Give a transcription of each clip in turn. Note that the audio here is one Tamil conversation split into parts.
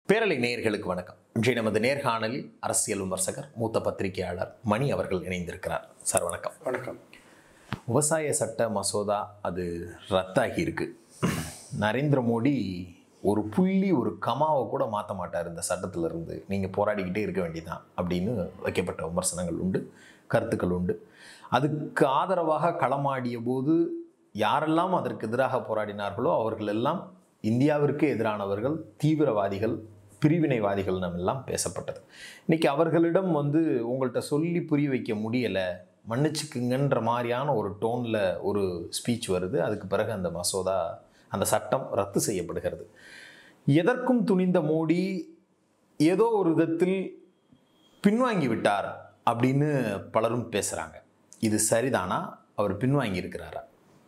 பேரலை நேயர்களுக்கு வணக்கம் இன்றைய நமது நேர்காணலில் அரசியல் விமர்சகர் மூத்த பத்திரிகையாளர் மணி அவர்கள் இணைந்திருக்கிறார் சார் வணக்கம் வணக்கம் விவசாய சட்ட மசோதா அது ரத்தாகி இருக்கு நரேந்திர மோடி ஒரு புள்ளி ஒரு கமாவை கூட மாற்ற மாட்டார் இந்த சட்டத்துல இருந்து நீங்கள் போராடிக்கிட்டே இருக்க வேண்டியதான் அப்படின்னு வைக்கப்பட்ட விமர்சனங்கள் உண்டு கருத்துக்கள் உண்டு அதுக்கு ஆதரவாக களமாடிய போது யாரெல்லாம் அதற்கு எதிராக போராடினார்களோ அவர்கள் எல்லாம் இந்தியாவிற்கு எதிரானவர்கள் தீவிரவாதிகள் பிரிவினைவாதிகள் எல்லாம் பேசப்பட்டது இன்னைக்கு அவர்களிடம் வந்து உங்கள்கிட்ட சொல்லி புரிய வைக்க முடியலை மன்னிச்சுக்குங்கன்ற மாதிரியான ஒரு டோனில் ஒரு ஸ்பீச் வருது அதுக்கு பிறகு அந்த மசோதா அந்த சட்டம் ரத்து செய்யப்படுகிறது எதற்கும் துணிந்த மோடி ஏதோ ஒரு விதத்தில் பின்வாங்கி விட்டார் அப்படின்னு பலரும் பேசுகிறாங்க இது சரிதானா அவர் பின்வாங்கி இருக்கிறாரா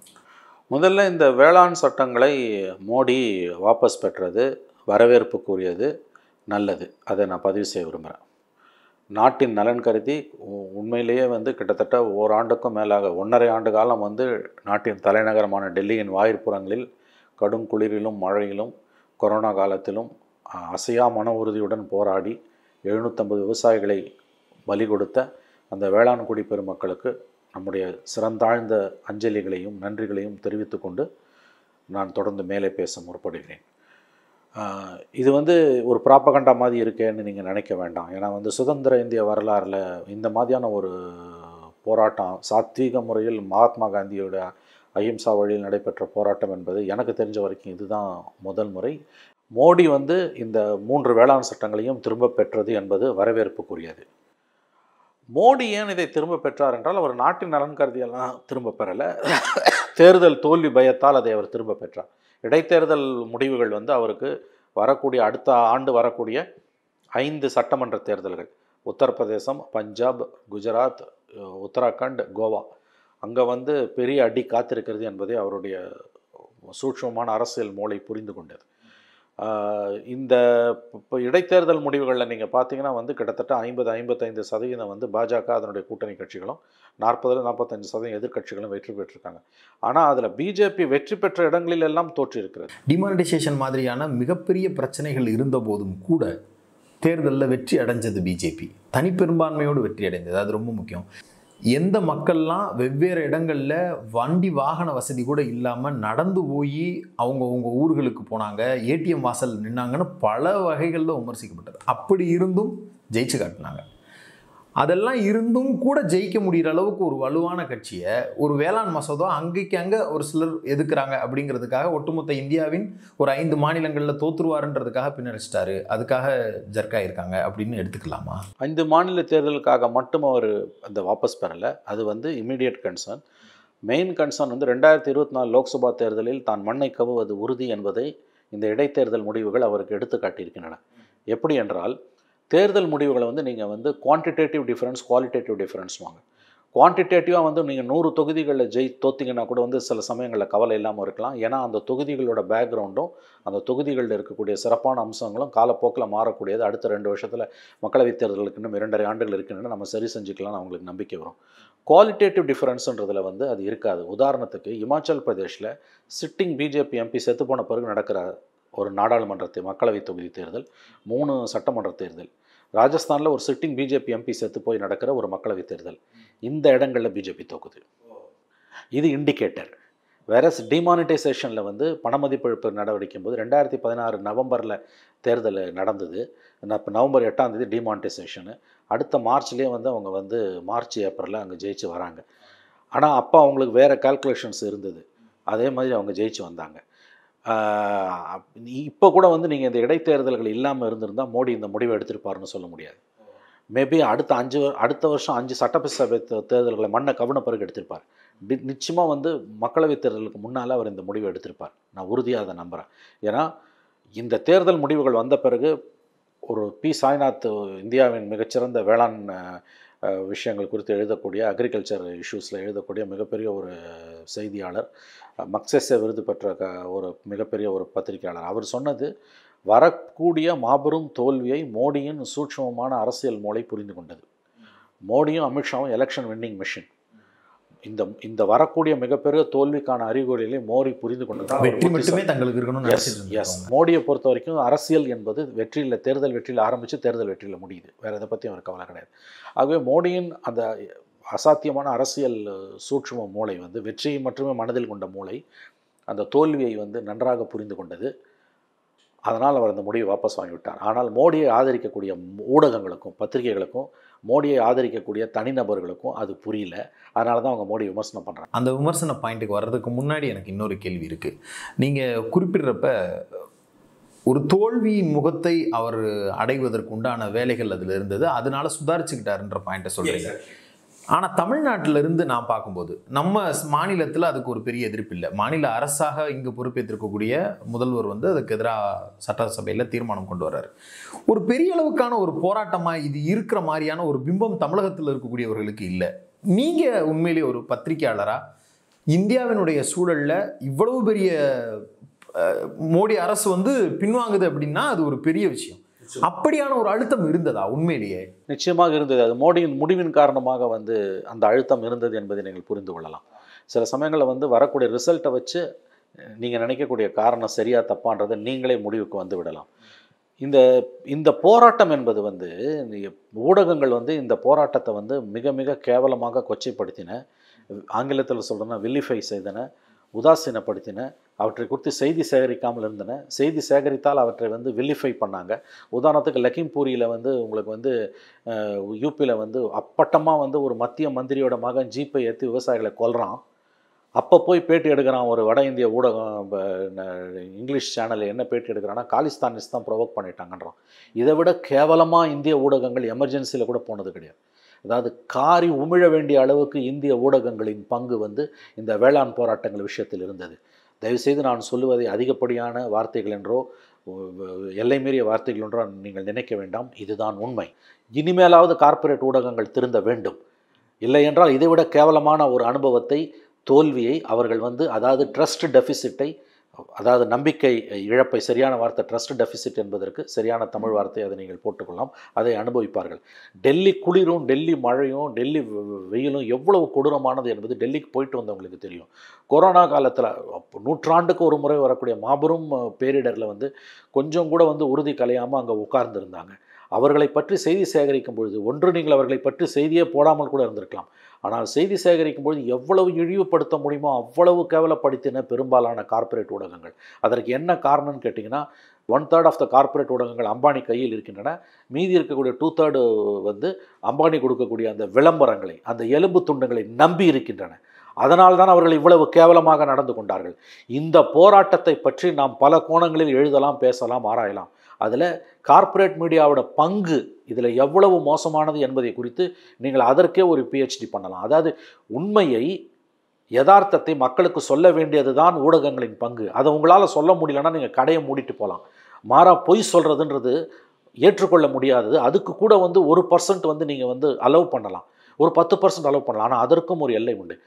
முதல்ல இந்த வேளாண் சட்டங்களை மோடி வாபஸ் பெற்றது வரவேற்புக்குரியது நல்லது அதை நான் பதிவு செய்ய விரும்புகிறேன் நாட்டின் நலன் கருதி உ- உண்மையிலேயே வந்து கிட்டத்தட்ட ஓராண்டுக்கும் மேலாக ஒன்றரை ஆண்டு காலம் வந்து நாட்டின் தலைநகரமான டெல்லியின் வாயிற்புறங்களில் கடும் குளிரிலும் மழையிலும் கொரோனா காலத்திலும் அ, அசையா மன உறுதியுடன் போராடி எழுநூற்றம்பது விவசாயிகளை பலி கொடுத்த அந்த வேளாண் குடி பெருமக்களுக்கு நம்முடைய சிறந்தாழ்ந்த அஞ்சலிகளையும் நன்றிகளையும் தெரிவித்துக்கொண்டு நான் தொடர்ந்து மேலே பேச முற்படுகிறேன் ஆஹ் இது வந்து ஒரு ப்ராப்பகண்டா மாதிரி இருக்கேன்னு நீங்கள் நினைக்க வேண்டாம் ஏன்னா வந்து சுதந்திர இந்திய வரலாறில் இந்த மாதிரியான ஒரு போராட்டம் சாத்வீக முறையில் மகாத்மா காந்தியோட அஹிம்சா வழியில் நடைபெற்ற போராட்டம் என்பது எனக்கு தெரிஞ்ச வரைக்கும் இதுதான் முதல் முறை மோடி வந்து இந்த மூன்று வேளாண் சட்டங்களையும் திரும்ப பெற்றது என்பது வரவேற்புக்குரியது மோடி ஏன் இதை திரும்ப பெற்றார் என்றால் அவர் நாட்டின் நலன் கருதியெல்லாம் திரும்ப பெறலை தேர்தல் தோல்வி பயத்தால் அதை அவர் திரும்ப பெற்றார் இடைத்தேர்தல் முடிவுகள் வந்து அவருக்கு வரக்கூடிய அடுத்த ஆண்டு வரக்கூடிய ஐந்து சட்டமன்ற தேர்தல்கள் உத்தரப்பிரதேசம் பஞ்சாப் குஜராத் அஹ், உத்தராகண்ட் கோவா அங்கே வந்து பெரிய அடி காத்திருக்கிறது என்பதை அவருடைய சூட்சமான அரசியல் மூளை புரிந்து கொண்டது ஆஹ் இந்த இப்போ இடைத்தேர்தல் முடிவுகளில் நீங்கள் பார்த்தீங்கன்னா வந்து கிட்டத்தட்ட ஐம்பது ஐம்பத்தைந்து சதவீதம் வந்து பாஜக அதனுடைய கூட்டணி கட்சிகளும் நாற்பதுல நாற்பத்தஞ்சு சதவீதம் எதிர்க்கட்சிகளும் வெற்றி பெற்றிருக்காங்க ஆனால் அதில் பிஜேபி வெற்றி பெற்ற இடங்களில் எல்லாம் தோற்றிருக்கிறது டிமானிட்டைசேஷன் மாதிரியான மிகப்பெரிய பிரச்சனைகள் இருந்த போதும் கூட தேர்தலில் வெற்றி அடைஞ்சது பிஜேபி தனிப்பெரும்பான்மையோடு வெற்றி அடைந்தது அது ரொம்ப முக்கியம் எந்த மக்கள்லாம் வெவ்வேறு இடங்களில் வண்டி வாகன வசதி கூட இல்லாமல் நடந்து போய் அவங்க அவங்க ஊர்களுக்கு போனாங்க ஏடிஎம் வாசல் நின்னாங்கன்னு பல வகைகளில் விமர்சிக்கப்பட்டது அப்படி இருந்தும் ஜெயிச்சு காட்டினாங்க அதெல்லாம் இருந்தும் கூட ஜெயிக்க முடிகிற அளவுக்கு ஒரு வலுவான கட்சியை ஒரு வேளாண் மசோதா அங்கேக்கு அங்கே ஒரு சிலர் எதுக்குறாங்க அப்படிங்கிறதுக்காக ஒட்டுமொத்த இந்தியாவின் ஒரு ஐந்து மாநிலங்களில் தோத்துருவாருன்றதுக்காக பின்னடிச்சிட்டாரு அதுக்காக ஜர்க்கா இருக்காங்க அப்படின்னு எடுத்துக்கலாமா ஐந்து மாநில தேர்தலுக்காக மட்டும் அவர் அந்த வாபஸ் பெறலை அது வந்து இமீடியட் கன்சர்ன் மெயின் கன்சர்ன் வந்து ரெண்டாயிரத்தி இருபத்தி நாலு லோக்சபா தேர்தலில் தான் மண்ணை கவுவது உறுதி என்பதை இந்த இடைத்தேர்தல் முடிவுகள் அவருக்கு எடுத்து காட்டியிருக்கின்றன எப்படி என்றால் தேர்தல் முடிவுகளை வந்து நீங்கள் வந்து குவான்டிடேட்டிவ் டிஃபரன்ஸ் குவாலிட்டேட்டிவ் டிஃபரன்ஸ் வாங்க குவான்டிடேட்டிவாக வந்து நீங்கள் நூறு தொகுதிகளில் ஜெயி தோத்திங்கன்னா கூட வந்து சில சமயங்களில் கவலை இல்லாமல் இருக்கலாம் ஏன்னா அந்த தொகுதிகளோட பேக்ரவுண்டும் அந்த தொகுதிகளில் இருக்கக்கூடிய சிறப்பான அம்சங்களும் காலப்போக்கில் மாறக்கூடியது அடுத்த ரெண்டு வருஷத்தில் மக்களவைத் தேர்தலுக்கு இன்னும் இரண்டரை ஆண்டுகள் இருக்குன்னு நம்ம சரி செஞ்சுக்கலாம்னு அவங்களுக்கு நம்பிக்கை வரும் குவாலிட்டேட்டிவ் டிஃபரன்ஸுன்றதில் வந்து அது இருக்காது உதாரணத்துக்கு இமாச்சல் பிரதேஷில் சிட்டிங் பிஜேபி எம்பி செத்து போன பிறகு நடக்கிற ஒரு நாடாளுமன்ற தே- மக்களவைத் தொகுதி தேர்தல் மூணு சட்டமன்ற தேர்தல் ராஜஸ்தானில் ஒரு சிட்டிங் பிஜேபி எம்பி செத்து போய் நடக்கிற ஒரு மக்களவைத் தேர்தல் இந்த இடங்களில் பிஜேபி தோக்குது இது இண்டிகேட்டர் வேற டிமானிட்டைசேஷனில் வந்து பணமதிப்பிழப்பு நடவடிக்கை போது ரெண்டாயிரத்தி பதினாறு நவம்பரில் தேர்தல் நடந்தது இப்போ நவம்பர் எட்டாம் தேதி டிமானிட்டைசேஷனு அடுத்த மார்ச்லேயே வந்து அவங்க வந்து மார்ச் ஏப்ரலில் அங்கே ஜெயிச்சு வராங்க ஆனால் அப்போ அவங்களுக்கு வேறு கால்குலேஷன்ஸ் இருந்தது அதே மாதிரி அவங்க ஜெயிச்சு வந்தாங்க இப்போ கூட வந்து நீங்கள் இந்த இடைத்தேர்தல்கள் இல்லாமல் இருந்திருந்தால் மோடி இந்த முடிவை எடுத்திருப்பாருன்னு சொல்ல முடியாது மேபி அடுத்த அஞ்சு வ- அடுத்த வருஷம் அஞ்சு சட்டசபை தே- தேர்தல்களை மண்ணை கவன பிறகு எடுத்திருப்பார் டி- நிச்சயமா வந்து மக்களவைத் தேர்தலுக்கு முன்னால் அவர் இந்த முடிவை எடுத்திருப்பார் நான் உறுதியாக அதை நம்புகிறேன் ஏன்னா இந்த தேர்தல் முடிவுகள் வந்த பிறகு ஒரு பி சாய்நாத் இந்தியாவின் மிகச்சிறந்த வேளாண் அஹ், அஹ், விஷயங்கள் குறித்து எழுதக்கூடிய அக்ரிகல்ச்சர் இஷ்யூஸில் எழுதக்கூடிய மிகப்பெரிய ஒரு செய்தியாளர் மக்செஸை விருது பெற்ற க ஒரு மிகப்பெரிய ஒரு பத்திரிகையாளர் அவர் சொன்னது வரக்கூடிய மாபெரும் தோல்வியை மோடியின் சூட்சமமான அரசியல் மூளை புரிந்து கொண்டது மோடியும் அமித்ஷாவும் எலெக்ஷன் வின்னிங் மிஷின் இந்த இந்த வரக்கூடிய மிகப்பெரிய தோல்விக்கான அறிகுறிகளை மோடி புரிந்து கொண்டு வெற்றி மட்டுமே தங்களுக்கு இருக்கணும்னு எஸ் நினைச்சிட்டு எஸ் இருந்திருக்காங்க. மோடியை பொறுத்த வரைக்கும் அரசியல் என்பது வெற்றியில் தேர்தல் வெற்றியில் ஆரம்பித்து தேர்தல் வெற்றியில் முடியுது வேறு எதை பற்றியும் அவர் கவலை கிடையாது ஆகவே மோடியின் அந்த அசாத்தியமான அரசியல் சூட்சும மூளை வந்து வெற்றியை மட்டுமே மனதில் கொண்ட மூளை அந்த தோல்வியை வந்து நன்றாக புரிந்து கொண்டது அதனால் அவர் அந்த முடிவை வாபஸ் வாங்கிவிட்டார் ஆனால் மோடியை ஆதரிக்கக்கூடிய ஊடகங்களுக்கும் பத்திரிகைகளுக்கும் மோடியை ஆதரிக்கக்கூடிய தனிநபர்களுக்கும் அது புரியல அதனால தான் அவங்க மோடி விமர்சனம் பண்ணுறாங்க அந்த விமர்சன பாயிண்ட்டுக்கு வர்றதுக்கு முன்னாடி எனக்கு இன்னொரு கேள்வி இருக்கு நீங்க குறிப்பிடுறப்ப ஒரு தோல்வியின் முகத்தை அவர் அடைவதற்கு உண்டான வேலைகள் அதில் இருந்தது அதனால சுதாரிச்சுக்கிட்டாருன்ற பாயிண்ட்டை சொல்றீங்க ஆனால் தமிழ்நாட்டில இருந்து நான் பார்க்கும்போது நம்ம மாநிலத்தில் அதுக்கு ஒரு பெரிய எதிர்ப்பு இல்லை மாநில அரசாக இங்கு பொறுப்பேற்றிருக்கக்கூடிய முதல்வர் வந்து அதுக்கு எதிராக சட்டசபையில் தீர்மானம் கொண்டு வர்றாரு ஒரு பெரிய அளவுக்கான ஒரு போராட்டமாக இது இருக்கிற மாதிரியான ஒரு பிம்பம் தமிழகத்தில் இருக்கக்கூடியவர்களுக்கு இல்லை நீங்கள் உண்மையிலேயே ஒரு பத்திரிகையாளராக இந்தியாவினுடைய சூழலில் இவ்வளவு பெரிய அஹ், மோடி அரசு வந்து பின்வாங்குது அப்படின்னா அது ஒரு பெரிய விஷயம் அப்படியான ஒரு அழுத்தம் இருந்ததா உண்மையிலேயே நிச்சயமாக இருந்தது அது மோடியின் முடிவின் காரணமாக வந்து அந்த அழுத்தம் இருந்தது என்பதை நீங்கள் புரிந்து கொள்ளலாம் சில சமயங்களில் வந்து வரக்கூடிய ரிசல்ட்டை வச்சு நீங்கள் நினைக்கக்கூடிய காரணம் சரியா தப்பான்றதை நீங்களே முடிவுக்கு வந்து விடலாம் இந்த இந்த போராட்டம் என்பது வந்து நீ- ஊடகங்கள் வந்து இந்த போராட்டத்தை வந்து மிக மிக கேவலமாக கொச்சைப்படுத்தின ஆங்கிலத்தில் சொல்கிறேன்னா வில்லிஃபை செய்தன உதாசீனப்படுத்தின அவற்றை குறித்து செய்தி சேகரிக்காமல் இருந்தன செய்தி சேகரித்தால் அவற்றை வந்து வில்லிஃபை பண்ணாங்க உதாரணத்துக்கு லக்கிம்பூரியில் வந்து உங்களுக்கு வந்து யூபியில் வந்து அப்பட்டமாக வந்து ஒரு மத்திய மந்திரியோட மகன் ஜீப்பை ஏற்றி விவசாயிகளை கொல்றான் அப்போ போய் பேட்டி எடுக்கிறான் ஒரு வட இந்திய ஊடகம் ப- ந- இங்கிலீஷ் சேனலில் என்ன பேட்டி எடுக்கிறான்னா காலிஸ்தானிஸ் தான் ப்ரொவோக் பண்ணிட்டாங்கன்றான் இதை விட கேவலமாக இந்திய ஊடகங்கள் எமர்ஜென்சியில் கூட போனது கிடையாது அதாவது காரி உமிழ வேண்டிய அளவுக்கு இந்திய ஊடகங்களின் பங்கு வந்து இந்த வேளாண் போராட்டங்கள் விஷயத்தில் இருந்தது தயவுசெய்து நான் சொல்லுவதை அதிகப்படியான வார்த்தைகள் என்றோ ஒ- ஒ- எல்லை மீறிய வார்த்தைகள் என்றோ நீங்கள் நினைக்க வேண்டாம் இதுதான் உண்மை இனிமேலாவது கார்ப்பரேட் ஊடகங்கள் திருந்த வேண்டும் இல்லை என்றால் இதைவிட கேவலமான ஒரு அனுபவத்தை தோல்வியை அவர்கள் வந்து அதாவது ட்ரஸ்ட் டெபிசிட்டை அதாவது நம்பிக்கை இழப்பை சரியான வார்த்தை ட்ரஸ்ட் டெபிசிட் என்பதற்கு சரியான தமிழ் வார்த்தை அதை நீங்கள் போட்டுக்கொள்ளலாம் அதை அனுபவிப்பார்கள் டெல்லி குளிரும் டெல்லி மழையும் டெல்லி வெ- வெ- வெயிலும் எவ்வளவு கொடூரமானது என்பது டெல்லிக்கு போயிட்டு வந்தவங்களுக்கு தெரியும் கொரோனா காலத்தில் நூற்றாண்டுக்கு ஒரு முறை வரக்கூடிய மாபெரும் அஹ், பேரிடரில் வந்து கொஞ்சம் கூட வந்து உறுதி கலையாமல் அங்கே உட்கார்ந்துருந்தாங்க அவர்களை பற்றி செய்தி சேகரிக்கும் பொழுது ஒன்று நீங்கள் அவர்களை பற்றி செய்தியே போடாமல் கூட இருந்திருக்கலாம் ஆனால் செய்தி சேகரிக்கும் பொழுது எவ்வளவு இழிவுபடுத்த முடியுமோ அவ்வளவு கேவலப்படுத்தின பெரும்பாலான கார்ப்பரேட் ஊடகங்கள் அதற்கு என்ன காரணம்னு கேட்டிங்கன்னா one third of the corporate ஊடகங்கள் அம்பானி கையில் இருக்கின்றன மீதி இருக்கக்கூடிய டூ தேர்டு வந்து அம்பானி கொடுக்கக்கூடிய அந்த விளம்பரங்களை அந்த எலும்பு துண்டுகளை நம்பி இருக்கின்றன அதனால் தான் அவர்கள் இவ்வளவு கேவலமாக நடந்து கொண்டார்கள் இந்த போராட்டத்தை பற்றி நாம் பல கோணங்களில் எழுதலாம் பேசலாம் ஆராயலாம் அதில் கார்ப்பரேட் மீடியாவோட பங்கு இதில் எவ்வளவு மோசமானது என்பதை குறித்து நீங்கள் அதற்கே ஒரு பிஹெச்டி பண்ணலாம் அதாவது உண்மையை யதார்த்தத்தை மக்களுக்கு சொல்ல வேண்டியது தான் ஊடகங்களின் பங்கு அதை உங்களால் சொல்ல முடியலன்னா நீங்கள் கடையை மூடிட்டு போகலாம் மாறா பொய் சொல்கிறதுன்றது ஏற்றுக்கொள்ள முடியாதது அதுக்கு கூட வந்து ஒரு பர்சன்ட் வந்து நீங்கள் வந்து அலோவ் பண்ணலாம் ஒரு பத்து பர்சன்ட் அலோவ் பண்ணலாம் ஆனால் அதற்கும் ஒரு எல்லை உண்டு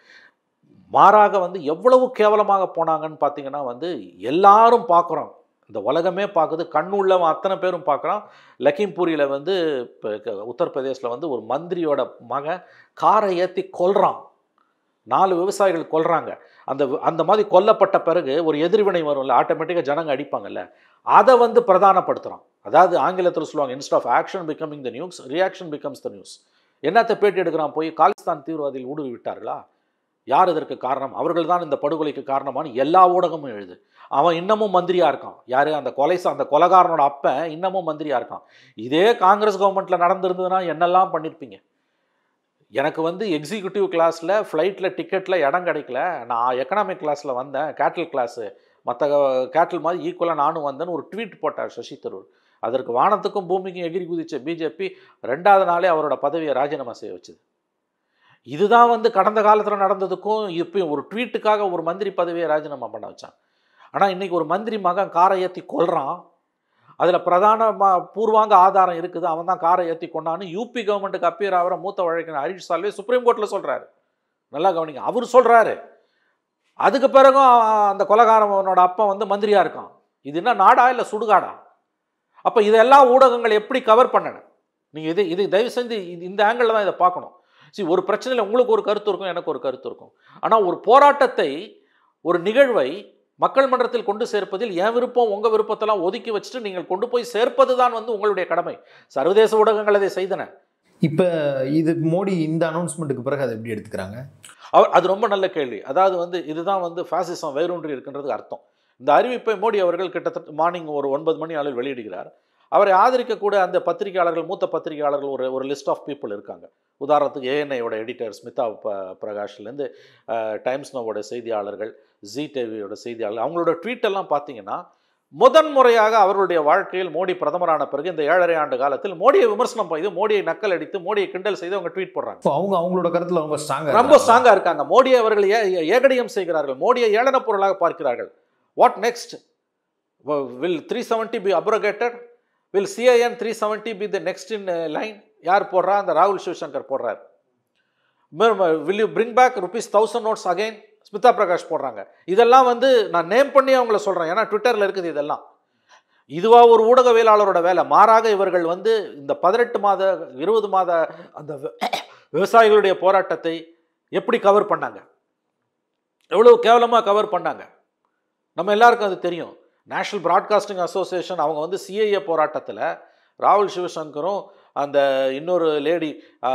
மாறாக வந்து எவ்வளவு கேவலமாக போனாங்கன்னு பார்த்தீங்கன்னா வந்து எல்லாரும் பார்க்குறோம் இந்த உலகமே பார்க்குது கண்ணுள்ளவன் அத்தனை பேரும் பார்க்குறான் லக்கிம்பூரியில் வந்து இப்போ உத்தரப்பிரதேசில் வந்து ஒரு மந்திரியோட மகன் காரை ஏற்றி கொல்றான் நாலு விவசாயிகள் கொல்றாங்க அந்த வி- அந்த மாதிரி கொல்லப்பட்ட பிறகு ஒரு எதிர்வினை வரும்ல ஆட்டோமேட்டிக்காக ஜனங்க அடிப்பாங்கல்ல அதை வந்து பிரதானப்படுத்துகிறான் அதாவது ஆங்கிலத்தில் சொல்லுவாங்க instead of action becoming the news reaction becomes the news என்னத்தை பேட்டி எடுக்கிறான் போய் காலிஸ்தான் தீவிரவாதிகள் ஊடுருவி விட்டார்களா யார் இதற்கு காரணம் அவர்கள் தான் இந்த படுகொலைக்கு காரணமானு எல்லா ஊடகமும் எழுது அவன் இன்னமும் மந்திரியா இருக்கான் யாரு அந்த கொலை ச- அந்த கொலகாரனோட அப்பன் இன்னமும் மந்திரியா இருக்கான் இதே காங்கிரஸ் கவர்மெண்ட்ல நடந்திருந்ததுன்னா என்னெல்லாம் பண்ணியிருப்பீங்க எனக்கு வந்து எக்ஸிக்யூட்டிவ் கிளாஸில் ஃப்ளைட்டில் டிக்கெட்டில் இடம் கிடைக்கல நான் எக்கனாமிக் கிளாஸில் வந்தேன் கேட்டில் கிளாஸு மற்ற கேட்டில் மாதிரி ஈக்குவலாக நானும் வந்தேன்னு ஒரு ட்வீட் போட்டார் சசி தரூர் அதற்கு வானத்துக்கும் பூமிக்கும் எகிரி குதிச்ச பிஜேபி ரெண்டாவது நாளே அவரோட பதவியை ராஜினாமா செய்ய வச்சுது இதுதான் வந்து கடந்த காலத்தில் நடந்ததுக்கும் இப்பயும் ஒரு ட்வீட்டுக்காக ஒரு மந்திரி பதவியை ராஜினாமா பண்ண வச்சான் ஆனால் இன்னைக்கு ஒரு மந்திரி மகன் காரை ஏற்றி கொல்றான் அதில் பிரதான ம- பூர்வாங்க ஆதாரம் இருக்குது அவன் தான் காரை ஏற்றி கொண்டான்னு யூபி கவர்மெண்ட்டுக்கு அப்பியர் ஆகிற மூத்த வழக்கறிஞர் ஹரிஷ் சால்வே சுப்ரீம் கோர்ட்டில் சொல்கிறாரு நல்லா கவனிங்க அவர் சொல்கிறாரு அதுக்கு பிறகும் அவன் அந்த கொலகாரனோட அப்பா வந்து மந்திரியா இருக்கான் இது என்ன நாடா இல்லை சுடுகாடா அப்போ இதெல்லாம் ஊடகங்கள் எப்படி கவர் பண்ணணும் நீங்கள் இது இது தயவு செஞ்சு இது- இந்த ஆங்கிளில் தான் இதை பார்க்கணும் see ஒரு பிரச்சனையில் உங்களுக்கு ஒரு கருத்து இருக்கும் எனக்கு ஒரு கருத்து இருக்கும் ஆனால் ஒரு போராட்டத்தை ஒரு நிகழ்வை மக்கள் மன்றத்தில் கொண்டு சேர்ப்பதில் என் விருப்பம் உங்கள் விருப்பத்தெல்லாம் ஒதுக்கி வச்சுட்டு நீங்கள் கொண்டு போய் சேர்ப்பது தான் வந்து உங்களுடைய கடமை சர்வதேச ஊடகங்கள் அதை செய்தன இப்போ இது மோடி இந்த அனௌன்ஸ்மெண்ட்டுக்கு பிறகு அதை எப்படி எடுத்துக்கிறாங்க அவர் அது ரொம்ப நல்ல கேள்வி அதாவது வந்து இதுதான் வந்து ஃபாசிசம் வேரூன்றி இருக்கின்றதுக்கு அர்த்தம் இந்த அறிவிப்பை மோடி அவர்கள் கிட்டத்தட்ட மார்னிங் ஒரு ஒன்பது மணி அளவில் வெளியிடுகிறார் அவரை ஆதரிக்கக்கூட அந்த பத்திரிகையாளர்கள் மூத்த பத்திரிகையாளர்கள் ஒரு ஒரு லிஸ்ட் ஆஃப் பீப்புள் இருக்காங்க உதாரணத்துக்கு ஏஎன்ஐயோட எடிட்டர் ஸ்மிதா ப பிரகாஷ்லேருந்து டைம்ஸ் நோவோட செய்தியாளர்கள் ஜி டிவியோட செய்தியாளர்கள் அவங்களோட ட்வீட் எல்லாம் பார்த்தீங்கன்னா முதன் முறையாக அவர்களுடைய வாழ்க்கையில் மோடி பிரதமரான பிறகு இந்த ஏழரை ஆண்டு காலத்தில் மோடியை விமர்சனம் செய்து மோடியை நக்கல் அடித்து மோடியை கிண்டல் செய்து அவங்க ட்வீட் போடுறாங்க இப்போ அவங்க அவங்களோட கருத்துல ரொம்ப ஸ்ட்ராங்காக ரொம்ப ஸ்ட்ராங்கா இருக்காங்க மோடியை அவர்கள் ஏ ஏ- ஏகடியம் செய்கிறார்கள் மோடியை ஏளன பொருளாக பார்க்கிறார்கள் what next will three seventy be abrogated will CIN three seventy be the next in line யார் போடுறா அந்த ராகுல் சிவசங்கர் போடுறார் will you bring back rupees thousand notes again Smitha Prakash போடுறாங்க இதெல்லாம் வந்து நான் நேம் பண்ணி அவங்கள சொல்கிறேன் ஏன்னா ட்விட்டரில் இருக்குது இதெல்லாம் இதுவா ஒரு ஊடகவியலாளரோட வேலை மாறாக இவர்கள் வந்து இந்த பதினெட்டு மாத இருபது மாத அந்த வி- விவசாயிகளுடைய போராட்டத்தை எப்படி கவர் பண்ணாங்க எவ்வளோ கேவலமாக கவர் பண்ணாங்க நம்ம எல்லாருக்கும் அது தெரியும் நேஷனல் பிராட்காஸ்டிங் அசோசியேஷன் அவங்க வந்து சிஐஏ போராட்டத்தில் ராகுல் சிவசங்கரும் அந்த இன்னொரு லேடி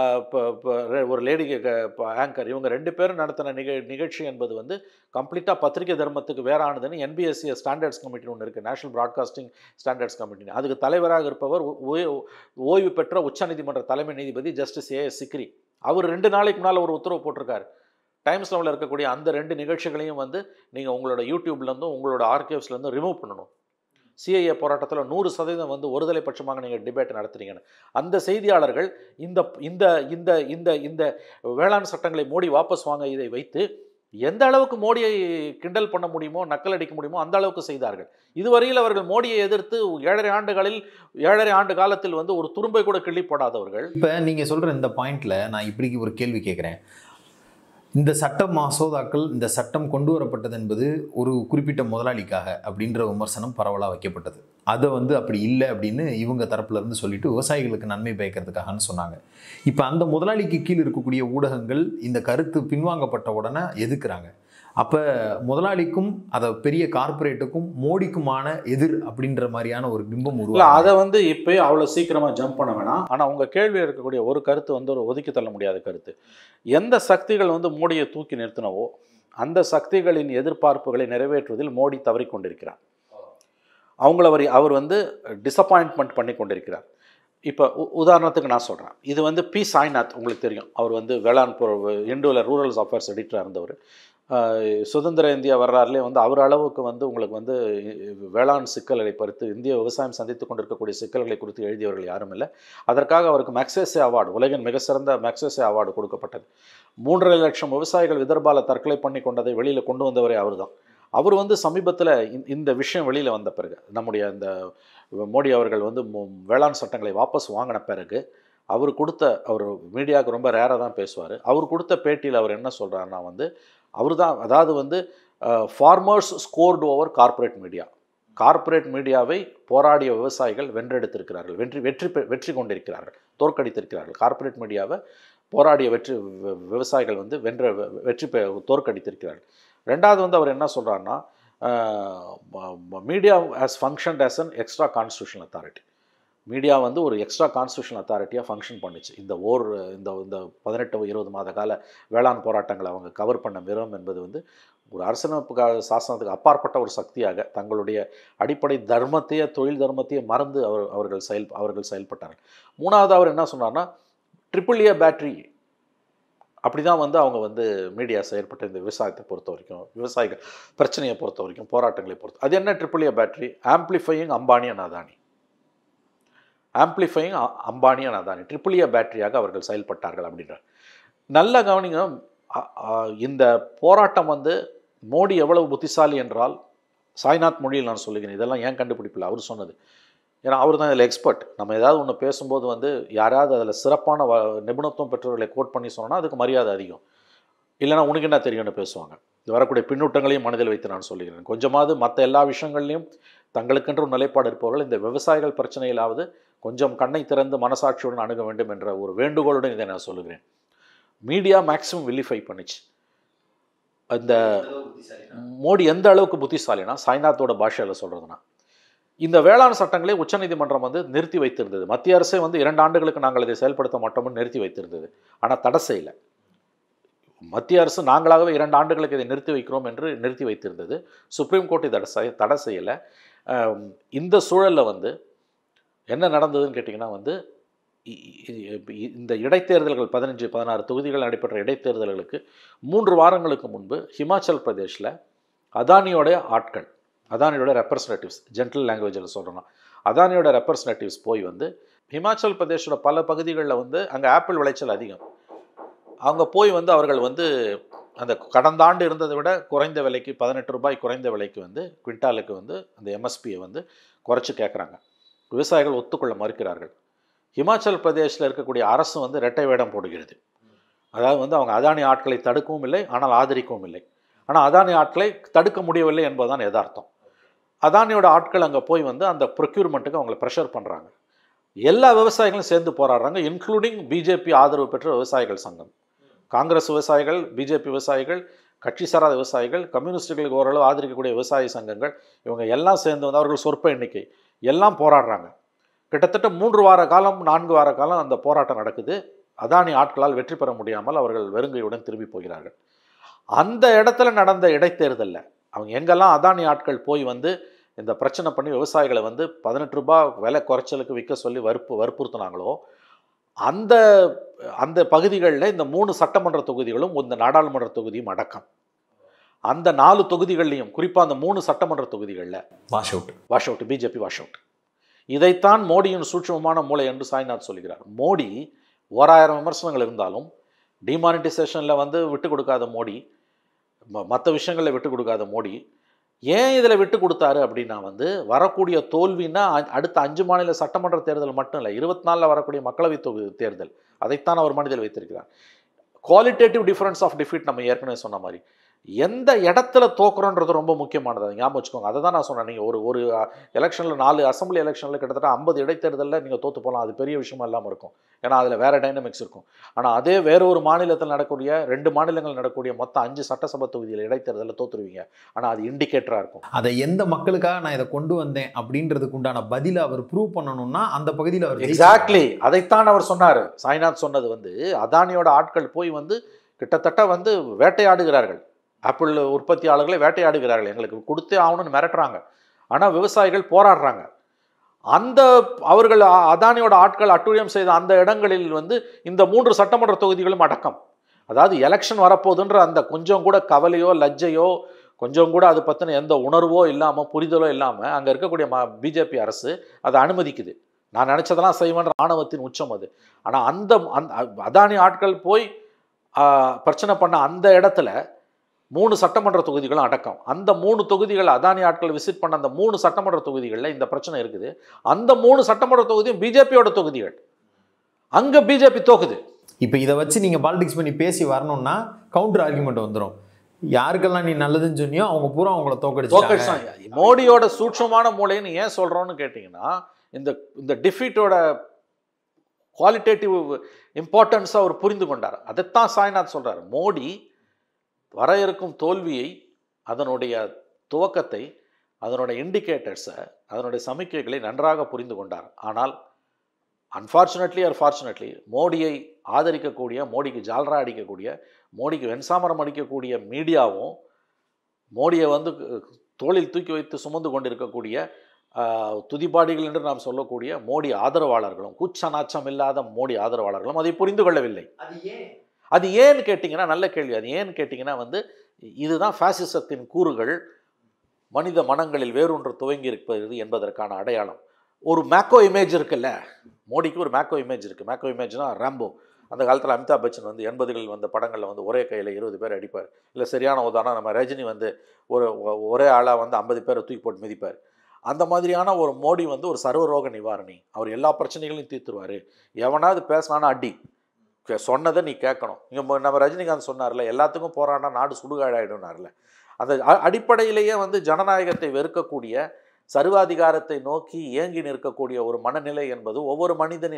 ஒரு லேடி ஆங்கர் இவங்க ரெண்டு பேரும் நடத்தின நிக நிகழ்ச்சி என்பது வந்து கம்ப்ளீட்டாக பத்திரிகை தர்மத்துக்கு வேறானதுன்னு என்பிஎஸ்சி ஸ்டாண்டர்ட்ஸ் கமிட்டி ஒன்று இருக்குது நேஷனல் பிராட்காஸ்டிங் ஸ்டாண்டர்ட்ஸ் கமிட்டி அதுக்கு தலைவராக இருப்பவர் ஓ- ஓய்- ஓய்வு பெற்ற உச்சநீதிமன்ற தலைமை நீதிபதி ஜஸ்டிஸ் ஏ எஸ் சிக்ரி அவர் ரெண்டு நாளைக்கு முன்னால் ஒரு உத்தரவு போட்டிருக்காரு டைம்ஸ் லெவலில் இருக்கக்கூடிய அந்த ரெண்டு நிகழ்ச்சிகளையும் வந்து நீங்கள் உங்களோட யூடியூப்லேருந்தும் உங்களோட ஆர்கிவ்ஸ்லேருந்தும் ரிமூவ் பண்ணணும் சிஐஏ போராட்டத்தில் நூறு சதவீதம் வந்து ஒருதலை பட்சமாக நீங்கள் டிபேட் நடத்துறீங்கன்னு அந்த செய்தியாளர்கள் இந்த இந்த இந்த இந்த இந்த வேளாண் சட்டங்களை மோடி வாபஸ் வாங்க இதை வைத்து எந்த அளவுக்கு மோடியை கிண்டல் பண்ண முடியுமோ நக்கல் அடிக்க முடியுமோ அந்த அளவுக்கு செய்தார்கள் இதுவரையில் அவர்கள் மோடியை எதிர்த்து ஏழரை ஆண்டுகளில் ஏழரை ஆண்டு காலத்தில் வந்து ஒரு துரும்பை கூட கிள்ளி போடாதவர்கள் இப்போ நீங்கள் சொல்கிற இந்த பாயிண்ட்ல நான் இப்படி ஒரு கேள்வி கேட்குறேன் இந்த சட்ட மசோதாக்கள் இந்த சட்டம் கொண்டு வரப்பட்டது என்பது ஒரு குறிப்பிட்ட முதலாளிக்காக அப்படின்ற விமர்சனம் பரவலாக வைக்கப்பட்டது அதை வந்து அப்படி இல்லை அப்படின்னு இவங்க தரப்புல இருந்து சொல்லிட்டு விவசாயிகளுக்கு நன்மை பயக்கிறதுக்காகன்னு சொன்னாங்க இப்போ அந்த முதலாளிக்கு கீழ் இருக்கக்கூடிய ஊடகங்கள் இந்த கருத்து பின்வாங்கப்பட்ட உடனே எதுக்குறாங்க அப்போ முதலாளிக்கும் அதை பெரிய கார்ப்பரேட்டுக்கும் மோடிக்குமான எதிர் அப்படின்ற மாதிரியான ஒரு பிம்பம் இல்லை உருவாக அதை வந்து இப்போயே அவ்வளோ சீக்கிரமாக ஜம்ப் பண்ண வேணாம் ஆனால் உங்கள் கேள்வியில் இருக்கக்கூடிய ஒரு கருத்து வந்து ஒரு ஒதுக்கி தள்ள முடியாத கருத்து எந்த சக்திகள் வந்து மோடியை தூக்கி நிறுத்தினவோ அந்த சக்திகளின் எதிர்பார்ப்புகளை நிறைவேற்றுவதில் மோடி தவறிக்கொண்டிருக்கிறார் அவங்கள அவர் அவர் வந்து டிசப்பாயின்ட்மெண்ட் பண்ணி கொண்டிருக்கிறார் இப்போ உ- உதாரணத்துக்கு நான் சொல்கிறேன் இது வந்து பி சாய்நாத் உங்களுக்கு தெரியும் அவர் வந்து வேளாண் இண்டுவில் ரூரல்ஸ் அஃபேர்ஸ் எடிட்டராக இருந்தவர் ஆஹ் சுதந்திர இந்தியா வரலாறுலேயே வந்து அவர் அளவுக்கு வந்து உங்களுக்கு வந்து வேளாண் சிக்கல்களை பறித்து இந்திய விவசாயம் சந்தித்து கொண்டிருக்கக்கூடிய சிக்கல்களை குறித்து எழுதியவர்கள் யாரும் இல்லை அதற்காக அவருக்கு மேக்சேசே அவார்டு உலகின் மிக சிறந்த மேக்சேசே அவார்டு கொடுக்கப்பட்டது மூன்றரை லட்சம் விவசாயிகள் விதர்பால தற்கொலை பண்ணி கொண்டதை வெளியில் கொண்டு வந்தவரே அவர்தான் அவர் வந்து சமீபத்தில் இந்த விஷயம் வெளியில் வந்த பிறகு நம்முடைய இந்த மோடி அவர்கள் வந்து மு- வேளாண் சட்டங்களை வாபஸ் வாங்கின பிறகு அவர் கொடுத்த அவர் மீடியாவுக்கு ரொம்ப ரேராக தான் பேசுவார் அவர் கொடுத்த பேட்டியில் அவர் என்ன சொல்கிறாருன்னா வந்து அவர் தான் அதாவது வந்து farmers scored over corporate media corporate மீடியாவை போராடிய விவசாயிகள் வென்றெடுத்திருக்கிறார்கள் வெற்றி வெற்றி பெ- வெற்றி கொண்டிருக்கிறார்கள் தோற்கடித்திருக்கிறார்கள் கார்ப்பரேட் மீடியாவை போராடிய வெற்றி வி- விவசாயிகள் வந்து வென்ற வெ- வெற்றி பெ தோற்கடித்திருக்கிறார்கள் ரெண்டாவது வந்து அவர் என்ன சொல்கிறாருன்னா media has functioned as an extra constitutional authority media வந்து ஒரு எக்ஸ்ட்ரா கான்ஸ்டியூஷனல் அத்தாரிட்டியாக ஃபங்க்ஷன் பண்ணுச்சு இந்த ஓர் இந்த இந்த பதினெட்டு இருபது மாத கால வேளாண் போராட்டங்களை அவங்க கவர் பண்ண விதம் என்பது வந்து ஒரு அரசியலமைப்பு சாசனத்துக்கு அப்பாற்பட்ட ஒரு சக்தியாக தங்களுடைய அடிப்படை தர்மத்தையே தொழில் தர்மத்தையே மறந்து அவர் அவர்கள் செயல் அவர்கள் செயல்பட்டார்கள் மூணாவது அவர் என்ன சொன்னார்னா ட்ரிபிள் ஏ பேட்ரி அப்படி தான் வந்து அவங்க வந்து மீடியா செயற்பட்ட இந்த விவசாயத்தை பொறுத்த வரைக்கும் விவசாயிகள் பிரச்சனையை பொறுத்த வரைக்கும் போராட்டங்களை பொறுத்த அது என்ன triple A battery amplifying Ambani and Adani amplifying Ambani and Adani triple A பேட்டரியாக அவர்கள் செயல்பட்டார்கள் அப்படின்றார் நல்ல கவனிங்க அ- அ- இந்த போராட்டம் வந்து மோடி எவ்வளவு புத்திசாலி என்றால் சாய்நாத் மொழியில் நான் சொல்லுகிறேன் இதெல்லாம் ஏன் கண்டுபிடிப்பில்லை அவர் சொன்னது ஏன்னா அவர் தான் இதில் எக்ஸ்பர்ட் நம்ம ஏதாவது ஒன்று பேசும்போது வந்து யாராவது அதில் சிறப்பான வ நிபுணத்துவம் பெற்றவர்களை கோட் பண்ணி சொன்னோன்னா அதுக்கு மரியாதை அதிகம் இல்லைன்னா உனக்கு என்ன தெரியும்னு பேசுவாங்க இது வரக்கூடிய பின்னூட்டங்களையும் மனதில் வைத்து நான் சொல்லுகிறேன் கொஞ்சமாவது மற்ற எல்லா விஷயங்கள்லையும் தங்களுக்கென்று ஒரு நிலைப்பாடு இருப்பவர்கள் இந்த விவசாயிகள் பிரச்சனையிலாவது கொஞ்சம் கண்ணை திறந்து மனசாட்சியுடன் அணுக வேண்டும் என்ற ஒரு வேண்டுகோளுடன் இதை நான் சொல்லுகிறேன் மீடியா மேக்ஸிமம் வில்லிஃபை பண்ணுச்சு அந்த மோடி எந்த அளவுக்கு புத்திசாலினா சாய்நாத்தோட பாஷையில் சொல்கிறதுனா இந்த வேளாண் சட்டங்களை உச்சநீதிமன்றம் வந்து நிறுத்தி வைத்திருந்தது மத்திய அரசே வந்து இரண்டு ஆண்டுகளுக்கு நாங்கள் இதை செயல்படுத்த மாட்டோம்னு நிறுத்தி வைத்திருந்தது ஆனால் தடை செய்யலை மத்திய அரசு நாங்களாகவே இரண்டு ஆண்டுகளுக்கு இதை நிறுத்தி வைக்கிறோம் என்று நிறுத்தி வைத்திருந்தது சுப்ரீம் கோர்ட் இதை தடை செய்ய தடை செய்யலை ஆம், இந்த சூழலில் வந்து என்ன நடந்ததுன்னு கேட்டிங்கன்னா வந்து இ- இ- இ- இந்த இடைத்தேர்தல்கள் பதினஞ்சு பதினாறு தொகுதிகள் நடைபெற்ற இடைத்தேர்தல்களுக்கு மூன்று வாரங்களுக்கு முன்பு ஹிமாச்சல் பிரதேஷில் அதானியோட ஆட்கள் அதானியோட ரெப்ரசன்டேட்டிவ்ஸ் ஜென்ரல் லாங்குவேஜில் சொல்கிறோன்னா அதானியோட ரெப்ரசன்டேட்டிவ்ஸ் போய் வந்து ஹிமாச்சல் பிரதேஷோட பல பகுதிகளில் வந்து அங்கே ஆப்பிள் விளைச்சல் அதிகம் அவங்க போய் வந்து அவர்கள் வந்து அந்த கடந்த ஆண்டு இருந்ததை விட குறைந்த விலைக்கு பதினெட்டு ரூபாய் குறைந்த விலைக்கு வந்து குவிண்டாலுக்கு வந்து அந்த எம்எஸ்பியை வந்து குறைச்சி கேட்குறாங்க விவசாயிகள் ஒத்துக்கொள்ள மறுக்கிறார்கள் ஹிமாச்சல் பிரதேசில் இருக்கக்கூடிய அரசு வந்து இரட்டை வேடம் போடுகிறது அதாவது வந்து அவங்க அதானி ஆட்களை தடுக்கவும் இல்லை ஆனால் ஆதரிக்கவும் இல்லை ஆனால் அதானி ஆட்களை தடுக்க முடியவில்லை என்பதுதான் யதார்த்தம் அதானியோட ஆட்கள் அங்கே போய் வந்து அந்த ப்ரொக்யூர்மெண்ட்டுக்கு அவங்களை ப்ரெஷர் பண்ணுறாங்க எல்லா விவசாயிகளும் சேர்ந்து போராடுறாங்க இன்க்ளூடிங் பிஜேபி ஆதரவு பெற்ற விவசாயிகள் சங்கம் காங்கிரஸ் விவசாயிகள் பிஜேபி விவசாயிகள் கட்சி சாராத விவசாயிகள் கம்யூனிஸ்டுகளுக்கு ஓரளவு ஆதரிக்கக்கூடிய விவசாய சங்கங்கள் இவங்க எல்லாம் சேர்ந்து வந்து அவர்கள் சொற்ப எண்ணிக்கை எல்லாம் போராடுறாங்க கிட்டத்தட்ட மூன்று வார காலம் நான்கு வார காலம் அந்த போராட்டம் நடக்குது அதானி ஆட்களால் வெற்றி பெற முடியாமல் அவர்கள் வெறுங்கையுடன் திரும்பி போகிறார்கள் அந்த இடத்துல நடந்த இடைத்தேர்தலில் அவங்க எங்கெல்லாம் அதானி ஆட்கள் போய் வந்து இந்த பிரச்சனை பண்ணி விவசாயிகளை வந்து பதினெட்டு ரூபாய் விலை குறைச்சலுக்கு விற்க சொல்லி வற்பு வற்புறுத்தினாங்களோ அந்த அந்த பகுதிகளில் இந்த மூணு சட்டமன்ற தொகுதிகளும் இந்த நாடாளுமன்ற தொகுதியும் அடக்கம் அந்த நாலு தொகுதிகள்லையும் குறிப்பாக அந்த மூணு சட்டமன்ற தொகுதிகளில் wash out wash out BJP wash out இதைத்தான் மோடியின் சூட்சமமான மூளை என்று சாய்நாத் சொல்கிறார் மோடி ஓராயிரம் விமர்சனங்கள் இருந்தாலும் டிமானிட்டைசேஷனில் வந்து விட்டு கொடுக்காத மோடி மற்ற விஷயங்களில் விட்டு கொடுக்காத மோடி ஏன் இதில் விட்டு கொடுத்தாரு அப்படின்னா வந்து வரக்கூடிய தோல்வின்னா அ- அடுத்த அஞ்சு மாநில சட்டமன்ற தேர்தல் மட்டும் இல்லை இருபத்தி நாலில் வரக்கூடிய மக்களவைத் தொகுதி தேர்தல் அதைத்தான் அவர் மனதில் வைத்திருக்கிறார் குவாலிட்டேட்டிவ் டிஃபரன்ஸ் ஆஃப் டிஃபீட் நம்ம ஏற்கனவே சொன்ன மாதிரி எந்த இடத்துல தோக்குறோன்றது ரொம்ப முக்கியமானது அதை ஞாபகம் வச்சுக்கோங்க அதை தான் நான் சொன்னேன் நீங்கள் ஒரு ஒரு எலெக்ஷனில் நாலு அசம்பிளி எலெக்ஷனில் கிட்டத்தட்ட ஐம்பது இடைத்தேர்தலில் நீங்கள் தோற்று போகலாம் அது பெரிய விஷயமா இல்லாமல் இருக்கும் ஏன்னா அதில் வேறு டைனமிக்ஸ் இருக்கும் ஆனால் அதே வேற ஒரு மாநிலத்தில் நடக்கக்கூடிய ரெண்டு மாநிலங்கள் நடக்கக்கூடிய மொத்தம் அஞ்சு சட்டசபை தொகுதியில் இடைத்தேர்தலில் தோற்றுருவீங்க ஆனால் அது இண்டிகேட்டராக இருக்கும் அதை எந்த மக்களுக்காக நான் இதை கொண்டு வந்தேன் அப்படின்றதுக்கு உண்டான பதிலை அவர் ப்ரூவ் பண்ணணும்னா அந்த பகுதியில் அவர் எக்ஸாக்ட்லி அதைத்தான் அவர் சொன்னார் சாய்நாத் சொன்னது வந்து அதானியோட ஆட்கள் போய் வந்து கிட்டத்தட்ட வந்து வேட்டையாடுகிறார்கள் ஆப்பிள் உற்பத்தியாளர்களை வேட்டையாடுகிறார்கள் எங்களுக்கு கொடுத்தே ஆகணும்னு மிரட்டுறாங்க ஆனால் விவசாயிகள் போராடுறாங்க அந்த அவர்கள் அ- அதானியோட ஆட்கள் அட்டுழியம் செய்த அந்த இடங்களில் வந்து இந்த மூன்று சட்டமன்ற தொகுதிகளும் அடக்கம் அதாவது எலெக்ஷன் வரப்போகுதுன்ற அந்த கொஞ்சம் கூட கவலையோ லஜ்ஜையோ கொஞ்சம் கூட அது பற்றின எந்த உணர்வோ இல்லாமல் புரிதலோ இல்லாமல் அங்கே இருக்கக்கூடிய ம பிஜேபி அரசு அதை அனுமதிக்குது நான் நினச்சதெல்லாம் செய்வேன்ற ஆணவத்தின் உச்சம் அது ஆனால் அந்த அந்த அதானி ஆட்கள் போய் ஆ, பிரச்சனை பண்ண அந்த இடத்துல மூணு சட்டமன்ற தொகுதிகளும் அடக்கம் அந்த மூணு தொகுதிகள் அதானி ஆட்கள் விசிட் பண்ண அந்த மூணு சட்டமன்ற தொகுதிகளில் இந்த பிரச்சனை இருக்குது அந்த மூணு சட்டமன்ற தொகுதியும் பிஜேபியோட தொகுதிகள் அங்கே பிஜேபி தோக்குது இப்போ இதை வச்சு நீங்கள் பாலிடிக்ஸ் பண்ணி பேசி வரணும்னா கவுண்டர் ஆர்குமெண்ட் வந்துடும் யாருக்கெல்லாம் நீ நல்லதுன்னு சொன்னியோ அவங்க பூரா அவங்கள தோக்கடிச்சு தோக்கடிச்சாங்க மோடியோட சூட்சமான மூளைன்னு ஏன் சொல்கிறோன்னு கேட்டிங்கன்னா இந்த இந்த டிஃபீட்டோட குவாலிட்டேட்டிவ் இம்பார்ட்டன்ஸை அவர் புரிந்து கொண்டார் அதைத்தான் சாய்நாத் சொல்றார் மோடி வர இருக்கும் தோல்வியை அதனுடைய துவக்கத்தை அதனுடைய இண்டிகேட்டர்ஸை அதனுடைய சமிக்கைகளை நன்றாக புரிந்து கொண்டார் ஆனால் அன்ஃபார்ச்சுனேட்லி ஆர் ஃபார்ச்சுனேட்லி மோடியை ஆதரிக்கக்கூடிய மோடிக்கு ஜால்ரா அடிக்கக்கூடிய மோடிக்கு வெண்சாமரம் அடிக்கக்கூடிய மீடியாவும் மோடியை வந்து தோளில் தூக்கி வைத்து சுமந்து கொண்டிருக்கக்கூடிய ஆஹ், துதிபாடிகள் என்று நாம் சொல்லக்கூடிய மோடி ஆதரவாளர்களும் கூச்ச நாச்சம் இல்லாத மோடி ஆதரவாளர்களும் அதை புரிந்து கொள்ளவில்லை அது ஏன்னு கேட்டிங்கன்னா நல்ல கேள்வி அது ஏன்னு கேட்டிங்கன்னா வந்து இதுதான் ஃபாசிசத்தின் கூறுகள் மனித மனங்களில் வேரூன்று துவங்கி இருப்பது என்பதற்கான அடையாளம் ஒரு மேக்கோ இமேஜ் இருக்குல்ல மோடிக்கு ஒரு மேக்கோ இமேஜ் இருக்குது மேக்கோ இமேஜ்னா ராம்போ அந்த காலத்தில் அமிதாப் பச்சன் வந்து எண்பதுகளில் வந்த படங்களில் வந்து ஒரே கையில் இருபது பேர் அடிப்பார் இல்லை சரியான உதாரணம் நம்ம ரஜினி வந்து ஒரு ஒ- ஒரே ஆளாக வந்து ஐம்பது பேரை தூக்கி போட்டு மிதிப்பார் அந்த மாதிரியான ஒரு மோடி வந்து ஒரு சர்வரோக நிவாரணி அவர் எல்லா பிரச்சனைகளையும் தீர்த்துருவார் எவனாவது பேசினானா அடி கே- சொன்னதை நீ கேட்கணும் இங்கே நம்ம ரஜினிகாந்த் சொன்னார்ல எல்லாத்துக்கும் போராடினா நாடு சுடுகாடாயிடும்னார்ல அந்த அ- அடிப்படையிலேயே வந்து ஜனநாயகத்தை வெறுக்கக்கூடிய சர்வாதிகாரத்தை நோக்கி ஏங்கி நிற்கக்கூடிய ஒரு மனநிலை என்பது ஒவ்வொரு மனிதனின்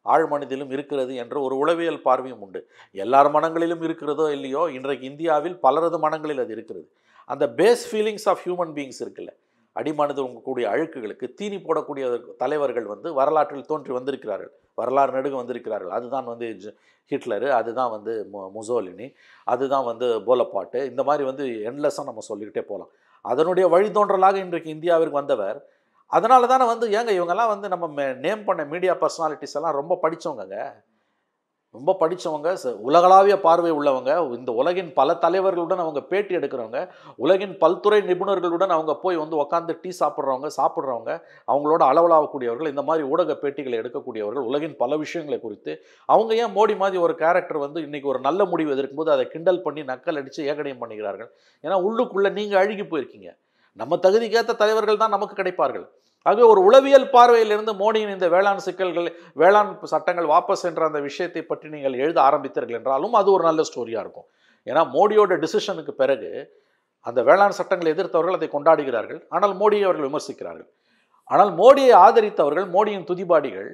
ஆழ்மனதிலும் இருக்கிறது என்ற ஒரு உளவியல் பார்வையும் உண்டு எல்லார் மனங்களிலும் இருக்கிறதோ இல்லையோ இன்றைக்கு இந்தியாவில் பலரது மனங்களில் அது இருக்கிறது அந்த base feelings of human beings இருக்குல்ல அடிமனதில் உங்கக்கூடிய அழுக்குகளுக்கு தீனி போடக்கூடிய தலைவர்கள் வந்து வரலாற்றில் தோன்றி வந்திருக்கிறார்கள் வரலாறு நடுக வந்திருக்கிறார்கள் அதுதான் வந்து ஜ- ஹிட்லரு அதுதான் வந்து மு- முசோலினி அதுதான் வந்து போலப்பாட்டு இந்த மாதிரி வந்து என்லெஸ்ஸாக நம்ம சொல்லிக்கிட்டே போகலாம் அதனுடைய வழித்தோன்றலாக இன்றைக்கு இந்தியாவிற்கு வந்தவர் அதனால தானே வந்து ஏங்க இவங்கெல்லாம் வந்து நம்ம நேம் பண்ண மீடியா பர்சனாலிட்டிஸ் எல்லாம் ரொம்ப படித்தவங்கங்க ரொம்ப படித்தவங்க உலகளாவிய பார்வை உள்ளவங்க இந்த உலகின் பல தலைவர்களுடன் அவங்க பேட்டி எடுக்கிறவங்க உலகின் பல்துறை நிபுணர்களுடன் அவங்க போய் வந்து உட்காந்து டீ சாப்பிட்றவங்க சாப்பிட்றவங்க அவங்களோட அளவலாகக்கூடியவர்கள் இந்த மாதிரி ஊடக பேட்டிகளை எடுக்கக்கூடியவர்கள் உலகின் பல விஷயங்களை குறித்து அவங்க ஏன் மோடி மாதிரி ஒரு கேரக்டர் வந்து இன்னைக்கு ஒரு நல்ல முடிவு எதிர்க்கும்போது அதை கிண்டல் பண்ணி நக்கல் அடித்து ஏகடையம் பண்ணுகிறார்கள் ஏன்னா உள்ளுக்குள்ளே நீங்கள் அழுகி போயிருக்கீங்க நம்ம தகுதிக்கேற்ற தலைவர்கள் தான் நமக்கு கிடைப்பார்கள் ஆகவே ஒரு உளவியல் பார்வையிலிருந்து மோடியின் இந்த வேளாண் சிக்கல்கள் வேளாண் சட்டங்கள் வாபஸ் என்ற அந்த விஷயத்தை பற்றி நீங்கள் எழுத ஆரம்பித்தீர்கள் என்றாலும் அது ஒரு நல்ல ஸ்டோரியாக இருக்கும் ஏன்னா மோடியோட டிசிஷனுக்கு பிறகு அந்த வேளாண் சட்டங்களை எதிர்த்தவர்கள் அதை கொண்டாடுகிறார்கள் ஆனால் மோடியை அவர்கள் விமர்சிக்கிறார்கள் ஆனால் மோடியை ஆதரித்தவர்கள் மோடியின் துதிபாடிகள்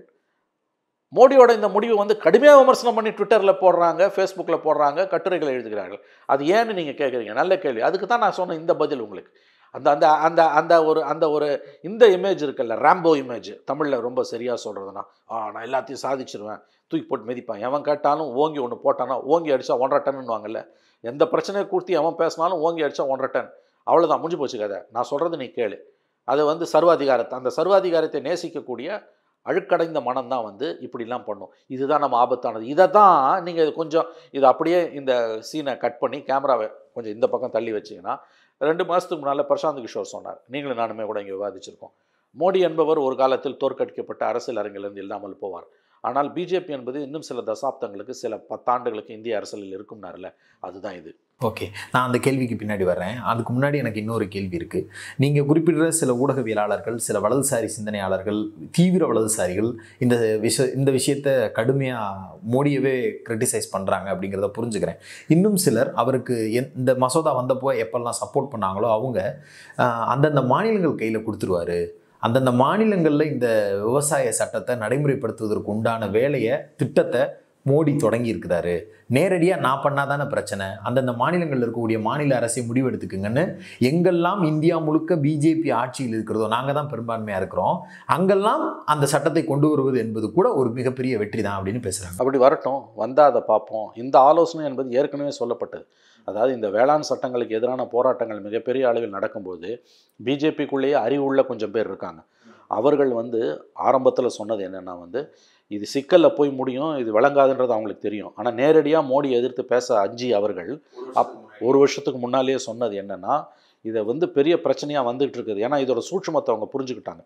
மோடியோட இந்த முடிவை வந்து கடுமையாக விமர்சனம் பண்ணி ட்விட்டரில் போடுறாங்க ஃபேஸ்புக்கில் போடுறாங்க கட்டுரைகளை எழுதுகிறார்கள் அது ஏன்னு நீங்கள் கேட்குறீங்க நல்ல கேள்வி அதுக்கு தான் நான் சொன்ன இந்த பதில் உங்களுக்கு அந்த அந்த அந்த அந்த ஒரு அந்த ஒரு இந்த இமேஜ் இருக்குல்ல ரேம்போ இமேஜ் தமிழில் ரொம்ப சரியாக சொல்கிறதுனா ஆ நான் எல்லாத்தையும் சாதிச்சிருவேன் தூக்கி போட்டு மிதிப்பான் எவன் கேட்டாலும் ஓங்கி ஒன்று போட்டானா ஓங்கி அடித்தா ஒன்றரை டன்னுவாங்கல்ல எந்த பிரச்சனையை கூர்த்தி அவன் பேசினாலும் ஓங்கி அடித்தா ஒன்றரை டன் அவ்வளோதான் முடிஞ்சு போச்சு கதை நான் சொல்கிறது நீ கேளு அது வந்து சர்வாதிகாரத்தை அந்த சர்வாதிகாரத்தை நேசிக்கக்கூடிய அழுக்கடைந்த மனம் தான் வந்து இப்படிலாம் பண்ணும் இதுதான் நம்ம ஆபத்தானது இதை தான் நீங்கள் கொஞ்சம் இதை அப்படியே இந்த சீனை கட் பண்ணி கேமராவை கொஞ்சம் இந்த பக்கம் தள்ளி வச்சிங்கன்னா ரெண்டு மாதத்துக்கு முன்னால் பிரசாந்த் கிஷோர் சொன்னார் நீங்களும் நானுமே கூட இங்கே விவாதிச்சிருக்கோம் மோடி என்பவர் ஒரு காலத்தில் தோற்கடிக்கப்பட்ட அரசியல் அரங்கிலிருந்து இல்லாமல் போவார் ஆனால் பிஜேபி என்பது இன்னும் சில தசாப்தங்களுக்கு சில பத்தாண்டுகளுக்கு இந்திய அரசியலில் இருக்கும்னார்ல அதுதான் இது ஓகே நான் அந்த கேள்விக்கு பின்னாடி வர்றேன் அதுக்கு முன்னாடி எனக்கு இன்னொரு கேள்வி இருக்குது நீங்கள் குறிப்பிடுற சில ஊடகவியலாளர்கள் சில வலதுசாரி சிந்தனையாளர்கள் தீவிர வலதுசாரிகள் இந்த விஷ இந்த விஷயத்தை கடுமையாக மோடியவே கிரிட்டிசைஸ் பண்ணுறாங்க அப்படிங்கிறத புரிஞ்சுக்கிறேன் இன்னும் சிலர் அவருக்கு எந் இந்த மசோதா வந்தப்போ எப்பெல்லாம் சப்போர்ட் பண்ணாங்களோ அவங்க ஆஹ், அந்தந்த மாநிலங்கள் கையில் கொடுத்துருவாரு அந்தந்த மாநிலங்களில் இந்த விவசாய சட்டத்தை நடைமுறைப்படுத்துவதற்கு உண்டான வேலையை திட்டத்தை மோடி தொடங்கி இருக்கிறாரு நேரடியாக நான் பண்ணாதானே பிரச்சனை அந்தந்த மாநிலங்களில் இருக்கக்கூடிய மாநில அரசை முடிவெடுத்துக்குங்கன்னு எங்கெல்லாம் இந்தியா முழுக்க பிஜேபி ஆட்சியில் இருக்கிறதோ நாங்கள் தான் பெரும்பான்மையாக இருக்கிறோம் அங்கெல்லாம் அந்த சட்டத்தை கொண்டு வருவது என்பது கூட ஒரு மிகப்பெரிய வெற்றி தான் அப்படின்னு பேசுகிறாங்க அப்படி வரட்டும் வந்தால் அதை பார்ப்போம் இந்த ஆலோசனை என்பது ஏற்கனவே சொல்லப்பட்டது அதாவது இந்த வேளாண் சட்டங்களுக்கு எதிரான போராட்டங்கள் மிகப்பெரிய அளவில் நடக்கும்போது பிஜேபிக்குள்ளேயே அறிவுள்ள கொஞ்சம் பேர் இருக்காங்க அவர்கள் வந்து ஆரம்பத்தில் சொன்னது என்னென்னா வந்து இது சிக்கலில் போய் முடியும் இது விளங்காதுன்றது அவங்களுக்கு தெரியும் ஆனால் நேரடியாக மோடி எதிர்த்து பேச அஞ்சி அவர்கள் அப் ஒரு வருஷத்துக்கு முன்னாலேயே சொன்னது என்னென்னா இதை வந்து பெரிய பிரச்சனையாக வந்துகிட்டு இருக்குது ஏன்னா இதோட சூட்சுமத்தை அவங்க புரிஞ்சுக்கிட்டாங்க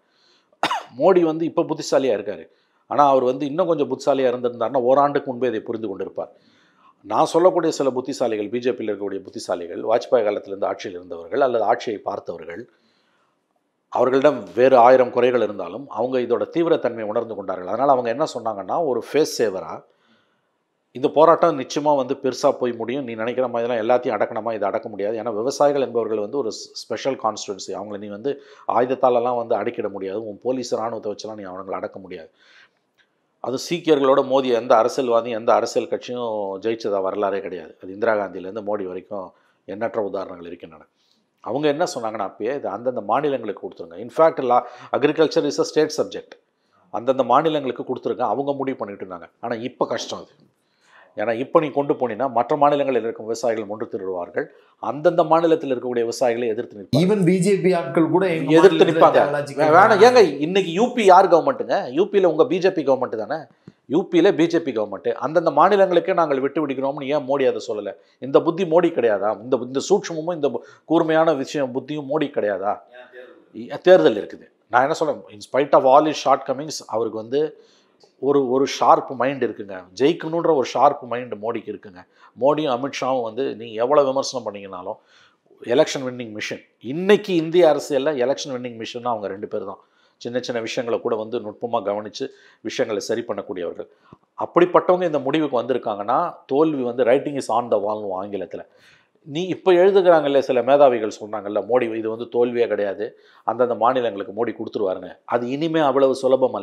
மோடி வந்து இப்போ புத்திசாலியாக இருக்கார் ஆனால் அவர் வந்து இன்னும் கொஞ்சம் புத்திசாலியாக இருந்திருந்தாருன்னா ஓராண்டுக்கு முன்பே இதை புரிந்து கொண்டிருப்பார் நான் சொல்லக்கூடிய சில புத்திசாலிகள் பிஜேபியில் இருக்கக்கூடிய புத்திசாலிகள் வாஜ்பாய் காலத்திலிருந்து ஆட்சியில் இருந்தவர்கள் அல்லது ஆட்சியை பார்த்தவர்கள் அவர்களிடம் வேறு ஆயிரம் குறைகள் இருந்தாலும் அவங்க இதோட தீவிரத்தன்மையை உணர்ந்து கொண்டார்கள் அதனால் அவங்க என்ன சொன்னாங்கன்னா ஒரு ஃபேஸ் சேவராக இந்த போராட்டம் நிச்சயமாக வந்து பெருசாக போய் முடியும் நீ நினைக்கிற மாதிரிலாம் எல்லாத்தையும் அடக்கணுமா இதை அடக்க முடியாது ஏன்னா விவசாயிகள் என்பவர்கள் வந்து ஒரு ஸ்பெஷல் கான்ஸ்டுவன்சி அவங்கள நீ வந்து ஆயுதத்தாலெல்லாம் வந்து அடக்கிட முடியாது உன் போலீஸ் இராணுவத்தை வச்செல்லாம் நீ அவங்களை அடக்க முடியாது அது சீக்கியர்களோட மோதிய எந்த அரசியல்வாதியும் எந்த அரசியல் கட்சியும் ஜெயிச்சதா வரலாறே கிடையாது அது இந்திரா காந்தியிலேருந்து மோடி வரைக்கும் எண்ணற்ற உதாரணங்கள் இருக்கின்றன அவங்க என்ன சொன்னாங்கன்னா அப்பயே இது அந்தந்த மாநிலங்களுக்கு கொடுத்துருங்க இன்ஃபேக்ட் லா agriculture is a state subject அந்தந்த மாநிலங்களுக்கு கொடுத்துருங்க அவங்க முடிவு பண்ணிட்டு இருந்தாங்க ஆனால் இப்போ கஷ்டம் அது ஏன்னா இப்போ நீ கொண்டு போனீங்கன்னா மற்ற மாநிலங்களில் இருக்கும் விவசாயிகள் ஒன்று திருடுவார்கள் அந்தந்த மாநிலத்தில் இருக்கக்கூடிய விவசாயிகளை எதிர்த்து நிற்பார்கள் ஈவன் பிஜேபி ஆட்கள் கூட எங்க எதிர்த்து மாநிலத்துல நிற்பாங்க தேவலாஜிக்கு வே- வேணாம் ஏங்க இன்னைக்கு யூபி யார் கவர்மெண்ட்டுங்க யூபியில் உங்கள் பிஜேபி கவர்மெண்ட் தானே யூபியில் பிஜேபி கவர்மெண்ட் அந்தந்த மாநிலங்களுக்கே நாங்கள் விட்டு விடுகிறோம்னு ஏன் மோடி அதை சொல்லலை இந்த புத்தி மோடி கிடையாதா இந்த இந்த சூட்சமும் இந்த பு- கூர்மையான விஷயம் புத்தியும் மோடி கிடையாதா இ- தேர்தல் இருக்குது நான் என்ன சொல்றேன் in spite of all his short கமிங்ஸ் அவருக்கு வந்து ஒரு ஒரு ஷார்ப் மைண்ட் இருக்குங்க ஜெயிக்கணுன்ற ஒரு ஷார்ப் மைண்ட் மோடிக்கு இருக்குங்க மோடியும் அமித்ஷாவும் வந்து நீங்கள் எவ்வளோ விமர்சனம் பண்ணீங்கனாலும் எலெக்ஷன் வின்னிங் மிஷன் இன்னைக்கு இந்திய அரசியலில் எலெக்ஷன் வின்னிங் மிஷன்னா அவங்க ரெண்டு பேர் தான் சின்ன சின்ன விஷயங்களை கூட வந்து நுட்பமாக கவனித்து விஷயங்களை சரி பண்ணக்கூடியவர்கள் அப்படிப்பட்டவங்க இந்த முடிவுக்கு வந்திருக்காங்கன்னா தோல்வி வந்து ரைட்டிங் இஸ் ஆன் த வால்னு ஆங்கிலத்தில் நீ இப்போ எழுதுகிறாங்கல்ல சில மேதாவிகள் சொன்னாங்கல்ல மோடி இது வந்து தோல்வியே கிடையாது அந்தந்த மாநிலங்களுக்கு மோடி கொடுத்துருவாருங்க அது இனிமே அவ்வளவு சுலபம் அல்ல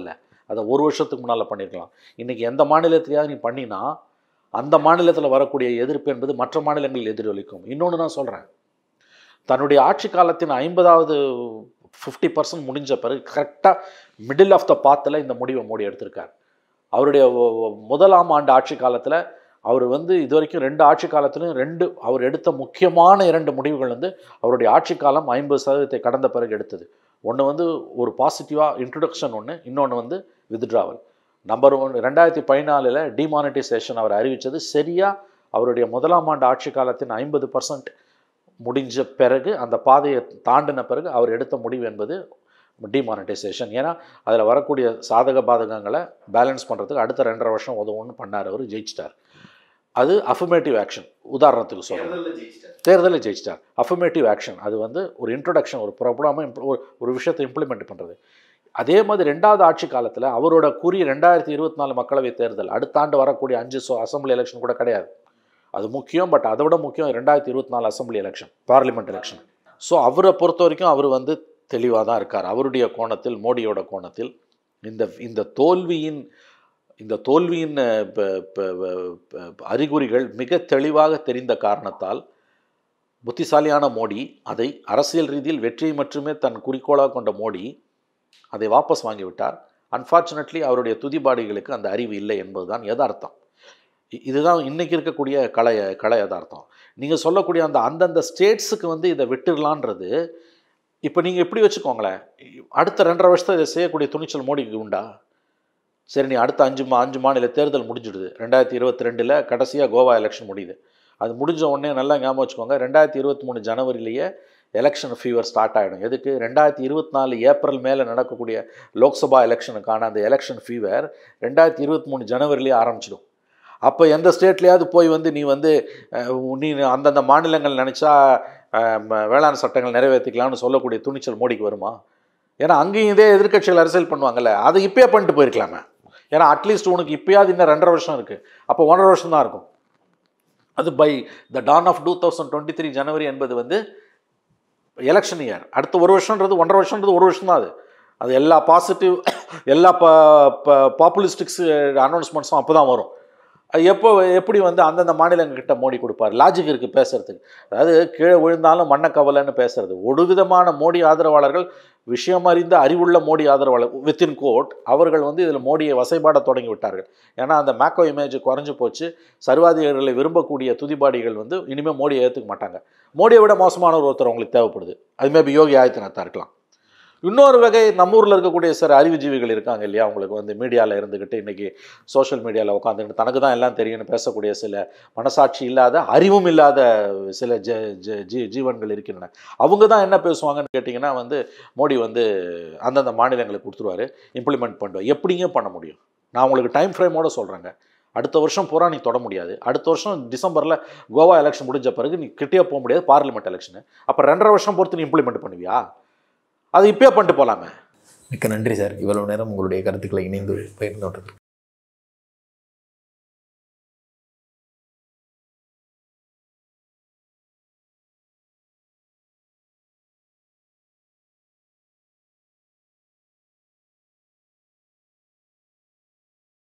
அதை ஒரு வருஷத்துக்கு முன்னால் பண்ணியிருக்கலாம் இன்றைக்கி எந்த மாநிலத்திலேயாவது நீ பண்ணினா அந்த மாநிலத்தில் வரக்கூடிய எதிர்ப்பு என்பது மற்ற மாநிலங்களில் எதிரொலிக்கும் இன்னொன்று நான் சொல்கிறேன் தன்னுடைய ஆட்சி காலத்தின் ஐம்பதாவது ஃபிஃப்டி பர்சன்ட் முடிஞ்ச பிறகு கரெக்டாக மிடில் ஆஃப் த பாத்தில் இந்த முடிவை மோடி எடுத்திருக்கார் அவருடைய ஒ- ஒ- முதலாம் ஆண்டு ஆட்சி காலத்தில் அவர் வந்து இது வரைக்கும் ரெண்டு ஆட்சி காலத்திலும் ரெண்டு அவர் எடுத்த முக்கியமான இரண்டு முடிவுகள் வந்து அவருடைய ஆட்சி காலம் ஐம்பது சதவீதத்தை கடந்த பிறகு எடுத்தது ஒன்று வந்து ஒரு பாசிட்டிவாக இன்ட்ரடக்ஷன் ஒன்று இன்னொன்று வந்து வித்ட்ராவல் நம்பர் ஒன் ரெண்டாயிரத்தி பதினாலில் டிமானிட்டைசேஷன் அவர் அறிவித்தது சரியாக அவருடைய முதலாம் ஆண்டு ஆட்சி காலத்தின் ஐம்பது பர்சன்ட் முடிஞ்ச பிறகு அந்த பாதையை தாண்டின பிறகு அவர் எடுத்த முடிவு என்பது டிமானிட்டைசேஷன் ஏன்னா அதில் வரக்கூடிய சாதக பாதகங்களை பேலன்ஸ் பண்ணுறதுக்கு அடுத்த ரெண்டரை வருஷம் உதவும்னு பண்ணார் அவர் ஜெயிச்சிட்டார் அது அஃபர்மேட்டிவ் ஆக்ஷன் உதாரணத்துக்கு சொல்கிறேன் தேர்தலில் ஜெயிச்சிட்டார் அஃபர்மேட்டிவ் ஆக்ஷன் அது வந்து ஒரு இன்ட்ரொடக்ஷன் ஒரு ப்ராப்ளமாக ஒரு ஒரு விஷயத்தை இம்ப்ளிமெண்ட் பண்ணுறது அதே மாதிரி ரெண்டாவது ஆட்சி காலத்தில் அவரோட குறி ரெண்டாயிரத்தி இருபத்தி நாலு மக்களவை தேர்தல் அடுத்த ஆண்டு வரக்கூடிய அஞ்சு சோ அசம்பிளி எலெக்ஷன் கூட கிடையாது அது முக்கியம் பட் அதை விட முக்கியம் ரெண்டாயிரத்தி இருபத்தி நாலு assembly election parliament election so அவரை பொறுத்த வரைக்கும் அவர் வந்து தெளிவாக தான் இருக்கார் அவருடைய கோணத்தில் மோடியோட கோணத்தில் இந்த இந்த தோல்வியின் இந்த தோல்வியின் அஹ், ப- ப- ப- ப- அறிகுறிகள் மிக தெளிவாக தெரிந்த காரணத்தால் புத்திசாலியான மோடி அதை அரசியல் ரீதியில் வெற்றியை மட்டுமே தன் குறிக்கோளாக கொண்ட மோடி அதை வாபஸ் வாங்கிவிட்டார் அன்ஃபார்ச்சுனேட்லி அவருடைய துதிபாடிகளுக்கு அந்த அறிவு இல்லை என்பதுதான் யதார்த்தம் இ- இதுதான் இன்னைக்கு இருக்கக்கூடிய கலை கலை யதார்த்தம் நீங்கள் சொல்லக்கூடிய அந்த அந்தந்த ஸ்டேட்ஸுக்கு வந்து இதை விட்டுடலான்றது இப்போ நீங்கள் எப்படி வச்சுக்கோங்களேன் அடுத்த ரெண்டரை வருஷத்தை இதை செய்யக்கூடிய துணிச்சல் மோடிக்கு உண்டா சரி நீ அடுத்த அஞ்சு மா அஞ்சு மாநில தேர்தல் முடிஞ்சிடுது ரெண்டாயிரத்தி இருபத்தி ரெண்டில் கடைசியாக கோவா எலெக்ஷன் முடியுது அது முடிஞ்ச உடனே நல்லா ஞாபகம் வச்சுக்கோங்க ரெண்டாயிரத்தி இருபத்தி மூணு ஜனவரிலேயே எலெக்ஷன் ஃபீவர் ஸ்டார்ட் ஆகிடும் எதுக்கு ரெண்டாயிரத்தி இருபத்தி நாலு ஏப்ரல் மேலே நடக்கக்கூடிய லோக்சபா எலெக்ஷனுக்கான அந்த எலெக்ஷன் ஃபீவர் ரெண்டாயிரத்தி இருபத்தி மூணு ஜனவரிலேயே ஆரம்பிச்சிடும் அப்போ எந்த ஸ்டேட்லேயாவது போய் வந்து நீ வந்து அஹ், நீ அந்தந்த மாநிலங்கள் நினச்சா வேளாண் சட்டங்கள் நிறைவேற்றிக்கலாம்னு சொல்லக்கூடிய துணிச்சல் மோடிக்கு வருமா ஏன்னா அங்கேயும் இதே எதிர்க்கட்சிகள் அரசியல் பண்ணுவாங்கல்ல அதை இப்பயே பண்ணிட்டு போயிருக்கலாமே ஏன்னா அட்லீஸ்ட் உனக்கு இப்பயாவது இன்னும் ரெண்டரை வருஷம் இருக்குது அப்போ ஒன்றரை வருஷம் தான் இருக்கும் அது by the dawn of two thousand twenty three ஜனவரி என்பது வந்து எலெக்ஷன் இயர் அடுத்த ஒரு வருஷன்றது ஒன்றரை வருஷன்றது ஒரு வருஷம் தான் அது அது எல்லா பாசிட்டிவ் எல்லா பாப்புலிஸ்டிக்ஸ் அனௌன்ஸ்மெண்ட்ஸும் அப்போ தான் வரும் அது எப்போ எப்படி வந்து அந்தந்த மாநிலங்கள்கிட்ட மோடி கொடுப்பார் லாஜிக் இருக்குது பேசுறதுக்கு அதாவது கீழே விழுந்தாலும் மண்ணை கவலைன்னு பேசுறது ஒரு விதமான மோடி ஆதரவாளர்கள் விஷயம் அறிந்த அறிவுள்ள மோடி ஆதரவாளர் வித்தின் கோட் அவர்கள் வந்து இதில் மோடியை வசைபாட தொடங்கி விட்டார்கள் ஏன்னா அந்த மேக்கோ இமேஜ் குறைஞ்சு போச்சு சர்வாதிகாரிகளை விரும்பக்கூடிய துதிபாடிகள் வந்து இனிமேல் மோடியை ஏற்றுக்க மாட்டாங்க மோடியை விட மோசமான ஒரு ஒருத்தர் அவங்களுக்கு தேவைப்படுது அது மேபி யோகி ஆதித்யநாத்தா இருக்கலாம் இன்னொரு வகை நம்ம ஊரில் இருக்கக்கூடிய சில அறிவுஜீவிகள் இருக்காங்க இல்லையா அவங்களுக்கு வந்து மீடியாவில் இருந்துக்கிட்டு இன்றைக்கி சோஷியல் மீடியாவில் உட்காந்துக்கிட்டு தனக்கு தான் எல்லாம் தெரியும்னு பேசக்கூடிய சில மனசாட்சி இல்லாத அறிவும் இல்லாத சில ஜ ஜ ஜீ ஜீவன்கள் இருக்கின்றன அவங்க தான் என்ன பேசுவாங்கன்னு கேட்டிங்கன்னா வந்து மோடி வந்து அந்தந்த மாநிலங்களுக்கு கொடுத்துருவாரு இம்ப்ளிமெண்ட் பண்ணுவார் எப்படிங்க பண்ண முடியும் நான் உங்களுக்கு டைம் ஃப்ரேமோட சொல்கிறேங்க அடுத்த வருஷம் பூரா நீ தொட முடியாது அடுத்த வருஷம் டிசம்பரில் கோவா எலெக்ஷன் முடிஞ்ச பிறகு நீ கிட்டே போக முடியாது பார்லிமெண்ட் எலெக்ஷனு அப்போ ரெண்டரை வருஷம் பொறுத்து நீ இம்ப்ளிமெண்ட் பண்ணுவியா அது இப்பயே பண்ணிட்டு போகலாமே மிக்க நன்றி சார் இவ்வளவு நேரம் உங்களுடைய கருத்துக்களை இணைந்து பகிர்ந்து கொண்டது